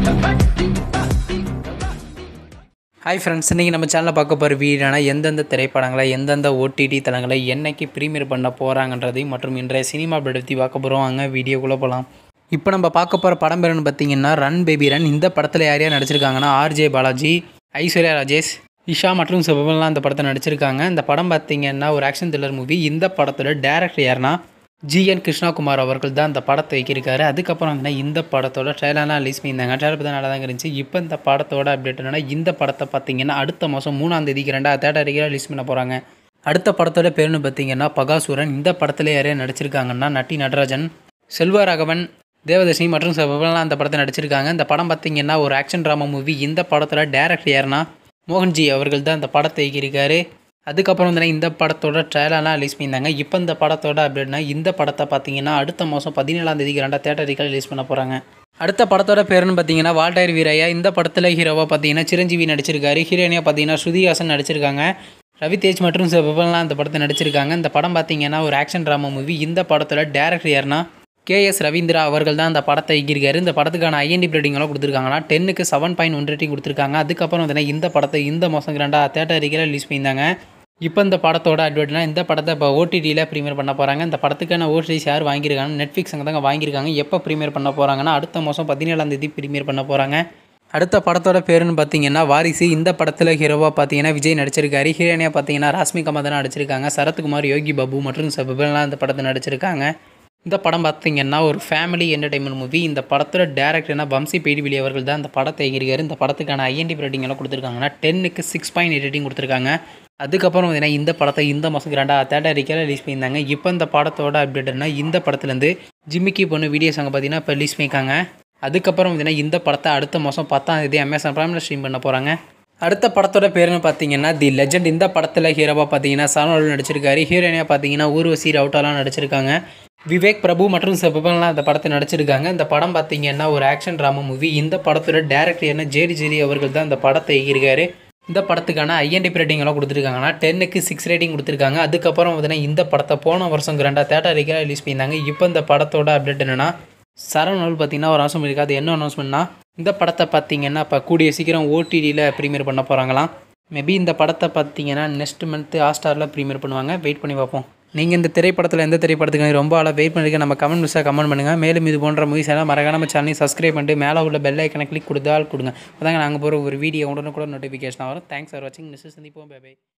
hi friends இன்றைக்கி நம்ம சேனலில் பார்க்க போகிற வீடியோனா எந்தெந்த திரைப்படங்களை எந்தெந்த ஓடிடி தளங்களை என்னைக்கு ப்ரீமியர் பண்ண போகிறாங்கன்றதையும் மற்றும் இன்றைய சினிமா அப்டேட் பற்றி பார்க்க போகிறோம் வாங்க வீடியோக்குள்ளே போகலாம் இப்போ நம்ம பார்க்க போகிற படம் பேருன்னு பார்த்தீங்கன்னா ரன் பேபி ரன் இந்த படத்தில் யார் யார் நடிச்சிருக்காங்கன்னா ஆர்ஜே பாலாஜி ஐஸ்வர்யா ராஜேஷ் இஷா மற்றும் சிவபெல்லாம் இந்த படத்தை நடிச்சிருக்காங்க இந்த படம் பார்த்தீங்கன்னா ஒரு ஆக்ஷன் த்ரில்லர் மூவி இந்த படத்தோட டேரக்டர் யாருன்னா ஜிஎன் கிருஷ்ணகுமார் அவர்கள் தான் இந்த படத்தை வைக்கிருக்காரு அதுக்கப்புறம் வந்து இந்த படத்தோட ட்ரெயிலர்லாம் ரிலீஸ் பண்ணியிருந்தாங்க ட்ரெயிலர் பார்த்தா நல்லா தான் இருந்துச்சு இப்போ இந்த படத்தோட அப்டேட் என்னன்னா இந்த படத்தை பார்த்தீங்கன்னா அடுத்த மாதம் மூணாம் தேதிக்கு ரெண்டாவது தேட்டருக்கு ரிலீஸ் பண்ண போகிறாங்க அடுத்த படத்தோட பேருன்னு பார்த்தீங்கன்னா பகாசுரன் இந்த படத்தில் யாரையும் நடிச்சிருக்காங்கன்னா நட்டி நடராஜன் செல்வராகவன் தேவதர்ஷினி மற்றும் சிவபெல்லாம் அந்த படத்தை நடிச்சிருக்காங்க இந்த படம் பார்த்தீங்கன்னா ஒரு ஆக்ஷன் ட்ராமா மூவி இந்த படத்தோட டேரக்டர் யாருன்னா மோகன்ஜி அவர்கள் தான் இந்த படத்தை இயக்கியிருக்காரு அதுக்கப்புறம் வந்து இந்த படத்தோட ட்ரையலெலாம் ரிலீஸ் பண்ணியிருந்தாங்க இப்போ இந்த படத்தோட அப்படின்னா இந்த படத்தை பார்த்தீங்கன்னா அடுத்த மாதம் பதினேழாம் தேதிக்கு ரெண்டா தேட்டரிக்கல் ரிலீஸ் பண்ண போகிறாங்க அடுத்த படத்தோட பேருன்னு பார்த்தீங்கன்னா வால்டர் வீரையா இந்த படத்தில் ஹீரோவாக பார்த்தீங்கன்னா சிரஞ்சீவி நடிச்சிருக்காரு ஹீரோயினியாக பார்த்தீங்கன்னா ஸ்ருதிஹாசன் நடிச்சிருக்காங்க ரவி தேஜ் மற்றும் சிவபெல்லாம் இந்த படத்தை நடிச்சிருக்காங்க இந்த படம் பார்த்தீங்கன்னா ஒரு ஆக்ஷன் ட்ராமா மூவி இந்த படத்தோட டேரக்டர் யாருன்னா கேஎஸ் ரவீந்திரா அவர்கள் தான் இந்த படத்தை இயக்கியிருக்காரு இந்த படத்துக்கான ஐஎன்டி ரேட்டிங்லாம் கொடுத்துருக்காங்கன்னா டென்னுக்கு செவன் பாயிண்ட் ஒன் ரேட்டிங் கொடுத்துருக்காங்க அதுக்கப்புறம் வந்து இந்த படத்தை இந்த மாதம் ரெண்டா தேட்டரிக்கல ரிலீஸ் பண்ணியிருந்தாங்க இப்போ இந்த படத்தோட அட்வர்ட்னா இந்த படத்தை இப்போ ஓடிடியில் ப்ரீமியர் பண்ண போகிறாங்க இந்த படத்துக்கான ஓடிடிஸ் யார் வாங்கியிருக்காங்க நெட்ஃப்ளிக்ஸ் அங்கே தாங்க வாங்கியிருக்காங்க எப்போ ப்ரீமியர் பண்ண போகிறாங்கன்னா அடுத்த மாதம் பதினேழாம் தேதி ப்ரீமியர் பண்ண போகிறாங்க அடுத்த படத்தோட பேருன்னு பார்த்தீங்கன்னா வாரிசு இந்த படத்தில் ஹீரோவாக பார்த்தீங்கன்னா விஜய் நடிச்சிருக்காரு ஹீரோனியாக பார்த்தீங்கன்னா ராஸ்மிகா மதனா நடிச்சிருக்காங்க சரத்குமார் யோகி பாபு மற்றும் சபபெல்லாம் இந்த படத்தை நடிச்சிருக்காங்க இந்த படம் பார்த்தீங்கன்னா ஒரு ஃபேமிலி என்டர்டைன்மெண்ட் மூவி இந்த படத்தோட டேரக்டர்னா வம்சி பெய்டிவிலி அவர்கள் தான் இந்த படத்தை இயக்கியிருக்காரு இந்த படத்துக்கான ஐஎன்டி ரேட்டிங் எல்லாம் கொடுத்துருக்காங்கன்னா டென்னுக்கு சிக்ஸ் பாயிண்ட் எயிட் ரேட்டிங் கொடுத்துருக்காங்க அதுக்கப்புறம் பார்த்தீங்கன்னா இந்த படத்தை இந்த மாதம் ரெண்டா தேட்டரிக்கல ரிலீஸ் பண்ணியிருந்தாங்க இப்போ இந்த படத்தோட அப்டேட்னா இந்த படத்துலேருந்து ஜிம்மிக்கி பொண்ணு வீடியோ சாங் பார்த்தீங்கன்னா இப்போ ரிலீஸ் பண்ணியிருக்காங்க அதுக்கப்புறம் பார்த்தீங்கன்னா இந்த படத்தை அடுத்த மாதம் பத்தாம் தேதி அமேசான் ப்ரைமில் ஸ்ட்ரீம் பண்ண போகிறாங்க அடுத்த படத்தோட பேருன்னு பார்த்தீங்கன்னா தி லெஜெண்ட் இந்த படத்தில் ஹீரோவாக பார்த்தீங்கன்னா சரணோல் நடிச்சிருக்காரு ஹீரோயினியாக பார்த்தீங்கன்னா ஊர்வசி ரவுட்டாலாம் நடிச்சிருக்காங்க விவேக் பிரபு மற்றும் செபன்லாம் இந்த படத்தை நடிச்சிருக்காங்க இந்த படம் பார்த்தீங்கன்னா ஒரு ஆக்ஷன் ட்ராமா மூவி இந்த படத்தோட டேரக்டர் என்ன ஜேடி ஜெரி அவர்கள் தான் இந்த படத்தை இயக்கியிருக்காரு இந்த படத்துக்கான ஐஎன்டி ரேட்டிங் எல்லாம் கொடுத்துருக்காங்கன்னா டென்னுக்கு சிக்ஸ் ரேட்டிங் கொடுத்துருக்காங்க அதுக்கப்புறம் பார்த்தீங்கன்னா இந்த படத்தை போன வருஷம் ரெண்டா தேட்டரிக்கா ரிலீஸ் பண்ணியிருந்தாங்க இப்போ இந்த படத்தோட அப்டேட் என்னன்னா சரவணல் பார்த்தீங்கன்னா ஒரு அனௌன்ஸ்மெண்ட் இருக்குது அது என்ன அனௌன்ஸ்மெண்ட்னா இந்த படத்தை பார்த்தீங்கன்னா இப்போ கூடிய சீக்கிரம் ஓடிடியில் ப்ரீமியர் பண்ண போகிறாங்களாம் மேபி இந்த படத்தை பார்த்தீங்கன்னா நெக்ஸ்ட் மந்த்து ஹாஸ்டாரில் ப்ரீமியர் பண்ணுவாங்க வெயிட் பண்ணி பார்ப்போம் நீங்கள் இந்த திரைப்படத்தில் எந்த திரைப்படத்துக்கு ரொம்ப ஆளாக வெயிட் பண்ணிருக்க நம்ம கமெண்ட் மிஸ்ஸாக கமெண்ட் பண்ணுங்கள் மேலும் இது போன்ற மூவிஸ் எல்லாம் மறக்காம நம்ம சேனலையும் சப்ஸ்கிரைப் பண்ணிட்டு மேலே உள்ள பெல் ஐக்கனை கிளிக் கொடுத்தால் கொடுங்க அதாங்க நாங்கள் போகிற ஒரு வீடியோ உடனுக்குடன் நோட்டிஃபிகேஷன் வரும் தேங்க்ஸ் ஃபார் வாட்சிங் மிஸ்ஸஸ் சந்திப்போம் பை